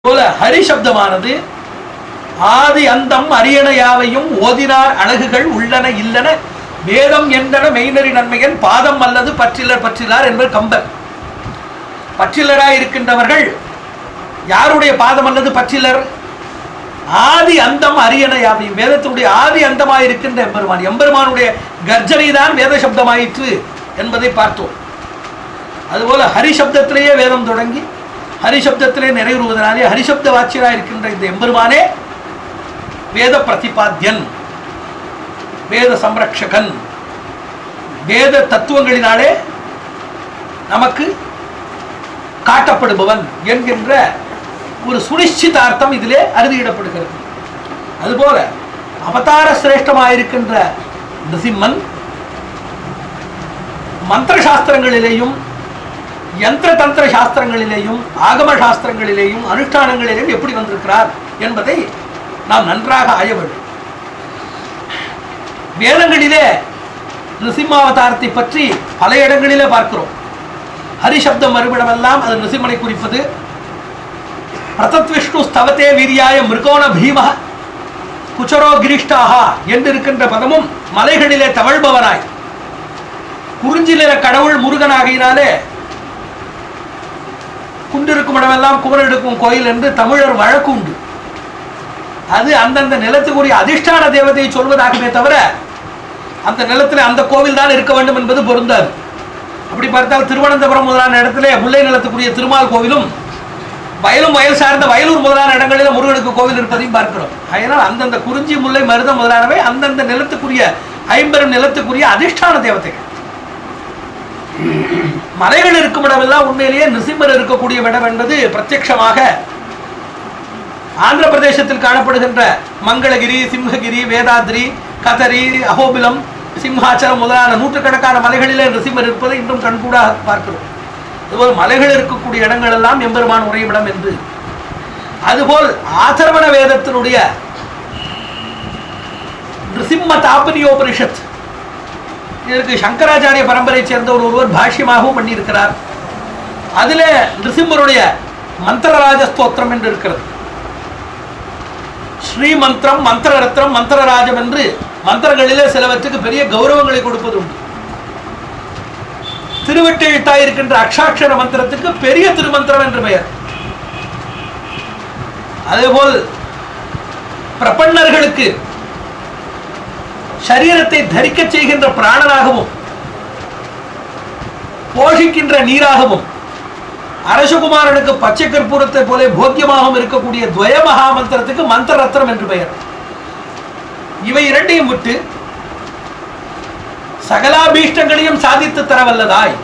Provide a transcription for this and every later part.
போல ஹரி சப்தமானது ஆதி அந்தம் அரியண யாவையும் ஓதினார் அழகுகள் உள்ளன இல்லன வேதம் என்றன மெய்நறி நன்மையன் பாதம் அல்லது பற்றிலர் பற்றிலார் என்பது கம்பர் பற்றிலராய் இருக்கின்றவர்கள் யாருடைய பாதம் அல்லது பற்றிலர் ஆதி அந்தம் அரியணை யாவையும் வேதத்தினுடைய ஆதி அந்தமாய் இருக்கின்ற எம்பெருமான் எம்பெருமானுடைய கர்ஜனை தான் வேத சப்தமாயிற்று என்பதை பார்த்தோம் அதுபோல ஹரிசப்தத்திலேயே வேதம் தொடங்கி ஹரிசப்தத்திலே நிறைவுறுவதனாலே ஹரிசப்த வாட்சியராக இருக்கின்ற இந்த எம்பெருமானே வேத பிரதிபாத்தியன் வேத சம்ரக்ஷகன் வேத தத்துவங்களினாலே நமக்கு காட்டப்படுபவன் என்கின்ற ஒரு சுனிச்சிதார்த்தம் இதிலே அறுதியிடப்படுகிறது அதுபோல அவதார சிரேஷ்டமாயிருக்கின்ற நிருசிம்மன் மந்திர சாஸ்திரங்களிலேயும் யந்திர தந்திர சாஸ்திரங்களிலேயும் ஆகம சாஸ்திரங்களிலேயும் அனுஷ்டானங்களிலேயும் எப்படி வந்திருக்கிறார் என்பதை நாம் நன்றாக ஆய வேண்டும் வேதங்களிலே நிருசிம்மாவதாரத்தை பற்றி பல இடங்களிலே பார்க்கிறோம் ஹரிசப்தம் மறுபிடமெல்லாம் அது நிருசிம்மனை குறிப்பது பிரதத் விஷ்ணு ஸ்தவத்தே வீரியாய மிருகோண பீம குச்சரோ கிரீஷ்டாக என்று இருக்கின்ற பதமும் மலைகளிலே தவழ்பவனாய் குறிஞ்சி நிற கடவுள் முருகனாகினாலே குண்டிருக்கும் இடமெல்லாம் குமரன் எடுக்கும் கோயில் என்று தமிழர் வழக்கு உண்டு அது அந்தந்த நிலத்துக்குரிய அதிஷ்டான தேவதையை சொல்வதாகவே தவிர அந்த நிலத்தில் அந்த கோவில் தான் இருக்க வேண்டும் என்பது பொருந்தாது அப்படி பார்த்தால் திருவனந்தபுரம் முதலான இடத்திலே முல்லை நிலத்துக்குரிய திருமால் கோவிலும் வயலும் வயல் சார்ந்த வயலூர் முதலான இடங்களில் முருகனுக்கு கோவில் இருப்பதையும் பார்க்கிறோம் அதனால் அந்தந்த குறிஞ்சி முல்லை மருதம் முதலானவை அந்தந்த நிலத்துக்குரிய ஐம்பெரும் நிலத்துக்குரிய அதிஷ்டான தேவதைகள் மலைகள் இருக்கும் இடமெல்லாம் உண்மையிலேயே நிசிம்மர் இருக்கக்கூடிய இடம் என்பது பிரத்யட்சமாக ஆந்திர பிரதேசத்தில் காணப்படுகின்ற மங்களகிரி சிம்ஹகிரி வேதாத்ரி கதரி அகோபிலம் சிம்ஹாச்சலம் முதலான நூற்றுக்கணக்கான மலைகளிலே நிருசிம்மர் இருப்பதை இன்றும் கண்கூடாக பார்க்கிறோம் இதுபோல் மலைகள் இருக்கக்கூடிய இடங்கள் எல்லாம் எம்பெருமான் உறைவிடம் என்று அதுபோல் ஆதர்வண வேதத்தினுடைய நிருசிம்ம தாபனியோபனிஷத் இதற்கு சங்கராச்சாரிய பரம்பரையை சேர்ந்த ஒரு ஒருவர் பாஷ்யமாகவும் பண்ணியிருக்கிறார் அதில் நிருசிம்மருடைய மந்திரராஜ ஸ்தோத்திரம் என்று இருக்கிறது ஸ்ரீ மந்திரம் மந்திரரத்னம் மந்திரராஜம் என்று மந்திரங்களிலே சிலவற்றுக்கு பெரிய கௌரவங்களை கொடுப்பது உண்டு திருவெட்டெழுத்தாய் இருக்கின்ற அக்ஷாட்சர மந்திரத்துக்கு பெரிய திருமந்திரம் என்று பெயர் அதேபோல் பிரபன்னர்களுக்கு சரீரத்தை தரிக்க செய்கின்ற பிராணனாகவும் போஷிக்கின்ற நீராகவும் அரசகுமாரனுக்கு பச்சை கற்பூரத்தை போல போக்கியமாகவும் இருக்கக்கூடிய துவய மகாமந்திரத்துக்கு மந்திர ரத்னம் என்று பெயர் இவை இரண்டையும் விட்டு சகலாபீஷ்டங்களையும் சாதித்து தரவல்லதாய்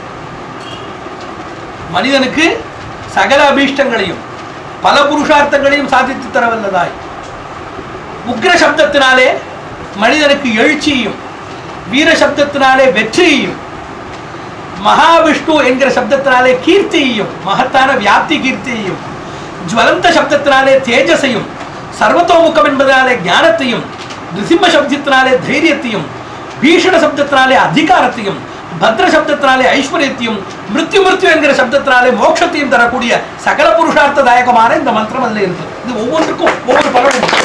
மனிதனுக்கு சகல அபீஷ்டங்களையும் பல புருஷார்த்தங்களையும் சாதித்து தரவல்லதாய் உக்ர சப்தத்தினாலே மனிதனுக்கு எழுச்சியையும் வீர சப்தத்தினாலே வெற்றியையும் மகாவிஷ்ணு என்கிற சப்தத்தினாலே கீர்த்தியையும் மகத்தான வியாப்தி கீர்த்தியையும் ஜுவலந்த சப்தத்தினாலே தேஜஸையும் சர்வத்தோமுகம் என்பதனாலே ஞானத்தையும் நிசிம்ம சப்தத்தினாலே தைரியத்தையும் பீஷண சப்தத்தினாலே அதிகாரத்தையும் பத்ர சப்தத்தினாலே ஐஸ்வர்யத்தையும் மிருத்யு மிருத்யு என்கிற சப்தத்தினாலே மோட்சத்தையும் தரக்கூடிய சகல புருஷார்த்ததாயகமான இந்த மந்திரம் அதில் இருக்கு இது ஒவ்வொன்றுக்கும் ஒவ்வொரு பலனும் உண்டு.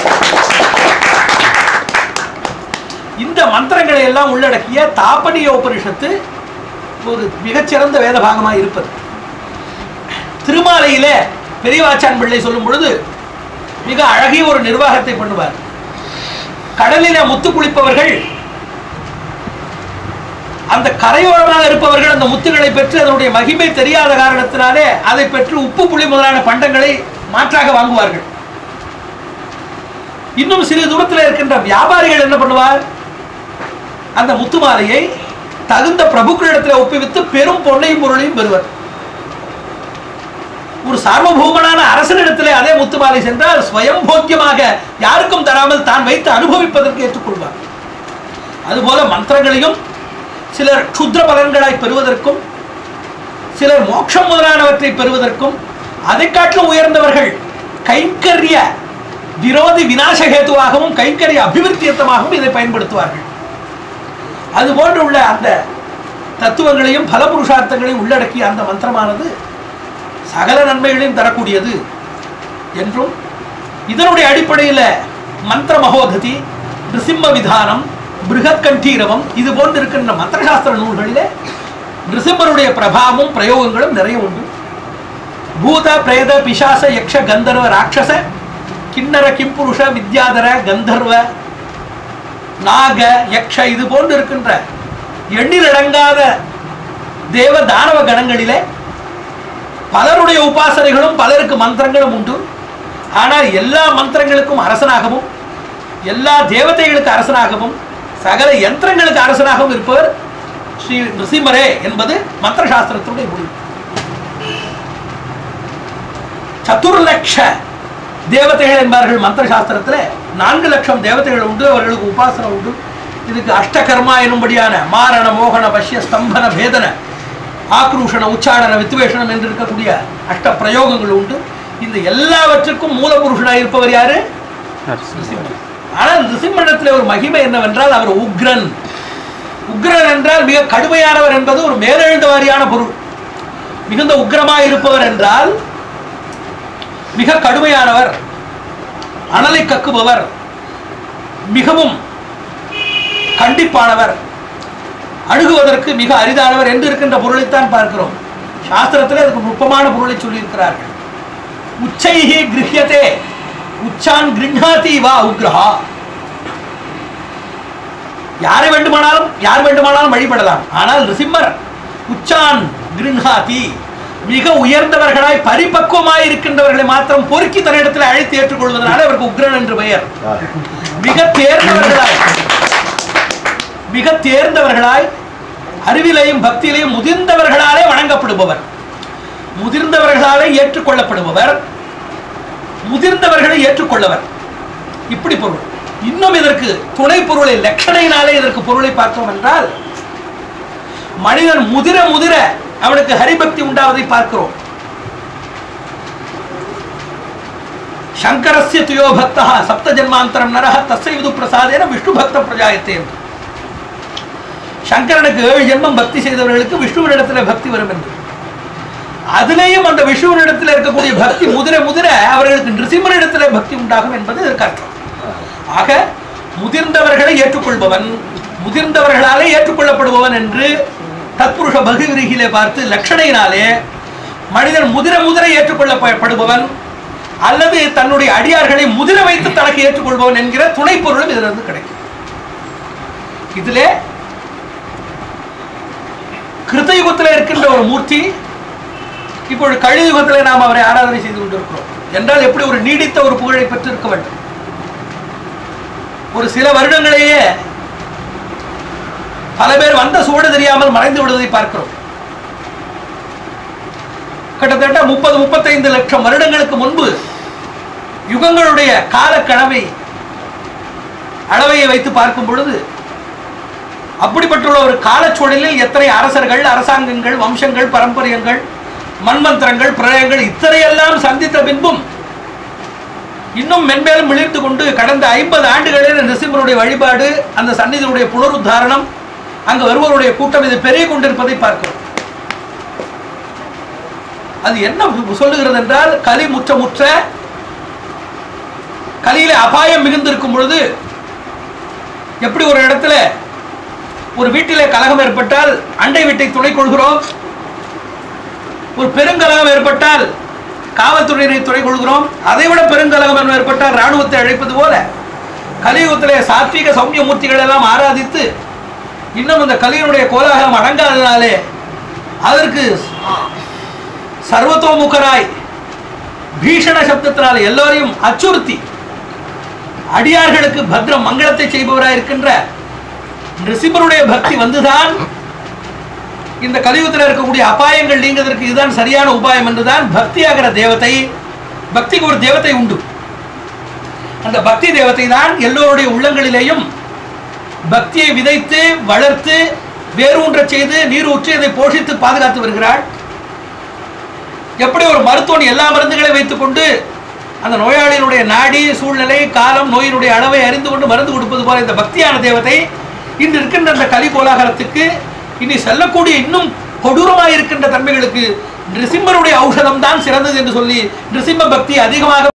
இந்த மந்திரங்களை எல்லாம் உள்ளடக்கிய தாபனிய உபனிஷத்து ஒரு மிகச்சிறந்த வேத பாகமாக இருப்பது திருமாலையிலே பெரியவாச்சான் பிள்ளை சொல்லும் பொழுது மிக அழகிய ஒரு நிர்வாகத்தை பண்ணுவார் கடலிலே முத்து குளிப்பவர்கள் அந்த கரையோரமாக இருப்பவர்கள் அந்த முத்துகளை பெற்று அதனுடைய மகிமை தெரியாத காரணத்தினாலே அதை பெற்று உப்பு புளி முதலான பண்டங்களை மாற்றாக வாங்குவார்கள் இன்னும் சிறு தூரத்தில் இருக்கின்ற வியாபாரிகள் என்ன பண்ணுவார் அந்த முத்து மாலையை தகுந்த பிரபுக்களிடத்தில் ஒப்புவித்து பெரும் பொன்னையும் பொருளையும் பெறுவர் ஒரு சார்வபௌமனான அரசனிடத்திலே அதே முத்து மாலை சென்றால் ஸ்வயம் போக்கியமாக யாருக்கும் தராமல் தான் வைத்து அனுபவிப்பதற்கு ஏற்றுக்கொள்வார் அதுபோல மந்திரங்களையும் சிலர் க்ஷுத்ர பலன்களாய் பெறுவதற்கும் சிலர் மோட்சம் முதலானவற்றை பெறுவதற்கும் அதை காட்டிலும் உயர்ந்தவர்கள் கைங்கரிய விரோதி விநாசகேதுவாகவும் கைங்கரிய அபிவிருத்தியத்தமாகவும் இதை பயன்படுத்துவார்கள் அது போன்று உள்ள அந்த தத்துவங்களையும் பல புருஷார்த்தங்களையும் உள்ளடக்கிய அந்த மந்திரமானது சகல நன்மைகளையும் தரக்கூடியது என்றும் இதனுடைய அடிப்படையில் மந்திர மகோததி நிருசிம்ம விதானம் பிருகத் கண்டீரவம் இது போன்று இருக்கின்ற மந்திரசாஸ்திர நூல்களிலே நிருசிம்மருடைய பிரபாவமும் பிரயோகங்களும் நிறைய உண்டு பூத பிரேத பிசாச யக்ஷ கந்தர்வ ராட்சச கிண்ணற கிம்புருஷ வித்யாதர கந்தர்வ நாக யக்ஷ இது போன்று இருக்கின்ற எண்ணிலடங்காத தேவ தானவ கணங்களிலே பலருடைய உபாசனைகளும் பலருக்கு மந்திரங்களும் உண்டு ஆனால் எல்லா மந்திரங்களுக்கும் அரசனாகவும் எல்லா தேவதைகளுக்கு அரசனாகவும் சகல யந்திரங்களுக்கு அரசனாகவும் இருப்பவர் ஸ்ரீ நிருசிம்மரே என்பது மந்திர சாஸ்திரத்தினுடைய முடிவு சதுர்லட்ச தேவதைகள் என்பார்கள் மந்திர சாஸ்திரத்தில் நான்கு லட்சம் தேவதைகள் உண்டு அவர்களுக்கு உபாசனை உண்டு இதுக்கு அஷ்டகர்மா எனும்படியான மாரண மோகன வசிய ஸ்தம்பன பேதன ஆக்ரூஷண உச்சாடன வித்வேஷனம் என்று இருக்கக்கூடிய அஷ்ட பிரயோகங்கள் உண்டு இந்த எல்லாவற்றுக்கும் மூலபுருஷனாக இருப்பவர் யாரு நிருசிம்மர் ஆனால் நிருசிம்மனிடத்தில் ஒரு மகிமை என்னவென்றால் அவர் உக்ரன் உக்ரன் என்றால் மிக கடுமையானவர் என்பது ஒரு மேலெழுந்த வாரியான பொருள் மிகுந்த உக்ரமாக இருப்பவர் என்றால் மிக கடுமையானவர் அனலை கக்குபவர் மிகவும் கண்டிப்பானவர் அணுகுவதற்கு மிக அரிதானவர் என்று இருக்கின்ற பொருளைத்தான் பார்க்கிறோம் சாஸ்திரத்தில் அதுக்கு நுட்பமான பொருளை சொல்லியிருக்கிறார்கள் உச்சைஹி கிரஹியதே உச்சான் கிருஹாதி வா உக்ரஹா யாரை வேண்டுமானாலும் யார் வேண்டுமானாலும் வழிபடலாம் ஆனால் ரிசிம்மர் உச்சான் கிருஹாதி மிக உயர்ந்தவர்களாய் பரிபக்குவமாய் இருக்கின்றவர்களை மாத்திரம் பொறுக்கி தன்னிடத்தில் அழைத்து ஏற்றுக்கொள்வதனால அவருக்கு உக்ரன் என்று பெயர் மிக தேர்ந்தவர்களாய் மிக தேர்ந்தவர்களாய் அறிவிலையும் பக்தியிலையும் முதிர்ந்தவர்களாலே வணங்கப்படுபவர் முதிர்ந்தவர்களாலே ஏற்றுக்கொள்ளப்படுபவர் முதிர்ந்தவர்களை ஏற்றுக்கொள்ளவர் இப்படி பொருள் இன்னும் இதற்கு துணை பொருளை லட்சணையினாலே இதற்கு பொருளை பார்த்தோம் என்றால் மனிதன் முதிர முதிர அவனுக்கு ஹரிபக்தி உண்டாவதை பார்க்கிறோம் சங்கரஸ்ய துயோ பக்தா சப்த ஜன்மாந்தரம் நரஹ தஸ்ய விது பிரசாதேன விஷ்ணு பக்த பிரஜாயத்தே என்று சங்கரனுக்கு ஏழு ஜென்மம் பக்தி செய்தவர்களுக்கு விஷ்ணுவினிடத்தில் பக்தி வரும் என்று அதிலேயும் அந்த விஷ்ணுவினிடத்தில் இருக்கக்கூடிய பக்தி முதிர முதிர அவர்களுக்கு நிருசிம்மனிடத்தில் பக்தி உண்டாகும் என்பது இதற்கு அர்த்தம் ஆக முதிர்ந்தவர்களை ஏற்றுக்கொள்பவன் முதிர்ந்தவர்களாலே ஏற்றுக்கொள்ளப்படுபவன் என்று தத்புருஷ பகுவிரிகிலே பார்த்து லட்சணையினாலே மனிதன் முதிர முதிர ஏற்றுக்கொள்ளப்படுபவன் அல்லது தன்னுடைய அடியார்களை முதிர வைத்து தனக்கு ஏற்றுக்கொள்பவன் என்கிற துணை பொருளும் இதிலிருந்து கிடைக்கும் இதிலே கிருத்தயுகத்தில் இருக்கின்ற ஒரு மூர்த்தி இப்பொழுது கழியுகத்தில் நாம் அவரை ஆராதனை செய்து கொண்டிருக்கிறோம் என்றால் எப்படி ஒரு நீடித்த ஒரு புகழை பெற்று இருக்க வேண்டும் ஒரு சில வருடங்களையே பல பேர் வந்த சூடு தெரியாமல் மறைந்து விடுவதை பார்க்கிறோம் கிட்டத்தட்ட முப்பது முப்பத்தைந்து லட்சம் வருடங்களுக்கு முன்பு யுகங்களுடைய காலக்கணவை அளவையை வைத்து பார்க்கும் பொழுது அப்படிப்பட்டுள்ள ஒரு காலச்சூழலில் எத்தனை அரசர்கள் அரசாங்கங்கள் வம்சங்கள் பரம்பரியங்கள் மண்மந்திரங்கள் பிரளயங்கள் இத்தனையெல்லாம் சந்தித்த பின்பும் இன்னும் மென்மேலும் விழித்து கொண்டு கடந்த ஐம்பது ஆண்டுகளில் நிருசிம்மருடைய வழிபாடு அந்த சந்நிதியுடைய புனருத்தாரணம் அங்கு வருவோருடைய கூட்டம் இது பெருகிக் கொண்டிருப்பதை பார்க்கிறோம் அது என்ன சொல்லுகிறது என்றால் கலி முற்ற முற்ற கலியில அபாயம் மிகுந்திருக்கும் பொழுது எப்படி ஒரு இடத்துல ஒரு வீட்டிலே கலகம் ஏற்பட்டால் அண்டை வீட்டை துணை கொள்கிறோம் ஒரு பெருங்கலகம் ஏற்பட்டால் காவல்துறையினை துணை கொள்கிறோம் அதை விட பெருங்கலகம் என்று ஏற்பட்டால் ராணுவத்தை அழைப்பது போல கலியுகத்திலே சாத்விக சௌமிய மூர்த்திகள் எல்லாம் ஆராதித்து இன்னும் இந்த கலியினுடைய கோலாகலம் அடங்காததினாலே அதற்கு சர்வத்தோமுகராய் பீஷண சப்தத்தினால் எல்லோரையும் அச்சுறுத்தி அடியார்களுக்கு பத்ர மங்களத்தை செய்பவராய் இருக்கின்ற நிருசிம்மருடைய பக்தி வந்துதான் இந்த கலியுகத்தில் இருக்கக்கூடிய அபாயங்கள் நீங்குவதற்கு இதுதான் சரியான உபாயம் என்றுதான் பக்தியாகிற தேவதை பக்திக்கு ஒரு தேவதை உண்டு அந்த பக்தி தேவதை தான் எல்லோருடைய உள்ளங்களிலேயும் பக்தியை விதைத்து வளர்த்து வேரூன்றச் செய்து நீர் ஊற்றி அதை போஷித்து பாதுகாத்து வருகிறாள் எப்படி ஒரு மருத்துவன் எல்லா மருந்துகளையும் வைத்துக்கொண்டு அந்த நோயாளியினுடைய நாடி சூழ்நிலை காலம் நோயினுடைய அளவை அறிந்து கொண்டு மருந்து கொடுப்பது போல இந்த பக்தியான தேவதை இன்று இருக்கின்ற அந்த கலி கோலாகலத்துக்கு இனி செல்லக்கூடிய இன்னும் கொடூரமாக இருக்கின்ற தன்மைகளுக்கு நிருசிம்மருடைய ஔஷதம் தான் சிறந்தது என்று சொல்லி நிருசிம்ம பக்தி அதிகமாக